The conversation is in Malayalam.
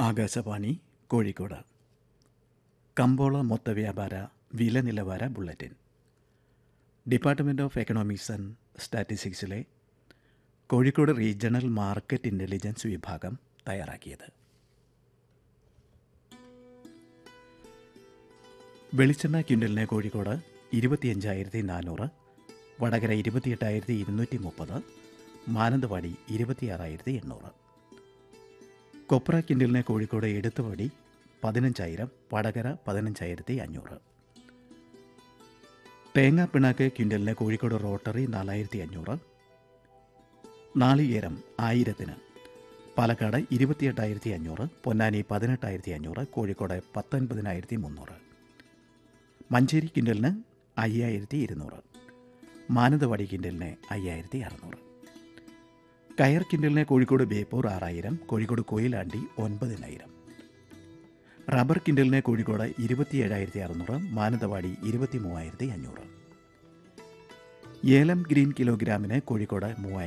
ആകാശവാണി കോഴിക്കോട് കമ്പോള മൊത്ത വ്യാപാര വില നിലവാര bulletin department of economics and സ്റ്റാറ്റിസ്റ്റിക്സിലെ കോഴിക്കോട് റീജിയണൽ മാർക്കറ്റ് ഇൻ്റലിജൻസ് വിഭാഗം തയ്യാറാക്കിയത് വെളിച്ചെണ്ണ ക്വിൻ്റലിന് കോഴിക്കോട് ഇരുപത്തിയഞ്ചായിരത്തി നാനൂറ് വടകര ഇരുപത്തിയെട്ടായിരത്തി ഇരുന്നൂറ്റി മുപ്പത് മാനന്തവാടി ഇരുപത്തിയാറായിരത്തി എണ്ണൂറ് കൊപ്ര കിൻഡലിന് കോഴിക്കോട് എടുത്തുപടി പതിനഞ്ചായിരം വടകര പതിനഞ്ചായിരത്തി അഞ്ഞൂറ് തേങ്ങ പിണ്ണാക്ക് ക്വിൻ്റലിന് കോഴിക്കോട് റോട്ടറി നാലായിരത്തി അഞ്ഞൂറ് നാളികേരം ആയിരത്തിന് പാലക്കാട് ഇരുപത്തിയെട്ടായിരത്തി അഞ്ഞൂറ് പൊന്നാനി പതിനെട്ടായിരത്തി അഞ്ഞൂറ് കോഴിക്കോട് പത്തൊൻപതിനായിരത്തി മുന്നൂറ് മഞ്ചേരി കിൻഡലിന് അയ്യായിരത്തി ഇരുന്നൂറ് മാനന്തവാടി കിൻഡലിന് അയ്യായിരത്തി അറുന്നൂറ് കയർ കിൻഡലിന് കോഴിക്കോട് ബേപ്പൂർ ആറായിരം കോഴിക്കോട് കൊയിലാണ്ടി ഒൻപതിനായിരം റബ്ബർ കിൻഡലിന് കോഴിക്കോട് ഇരുപത്തിയേഴായിരത്തി അറുന്നൂറ് മാനന്തവാടി ഇരുപത്തി മൂവായിരത്തി അഞ്ഞൂറ് ഏലം ഗ്രീൻ കിലോഗ്രാമിന് കോഴിക്കോട് മൂവായിരം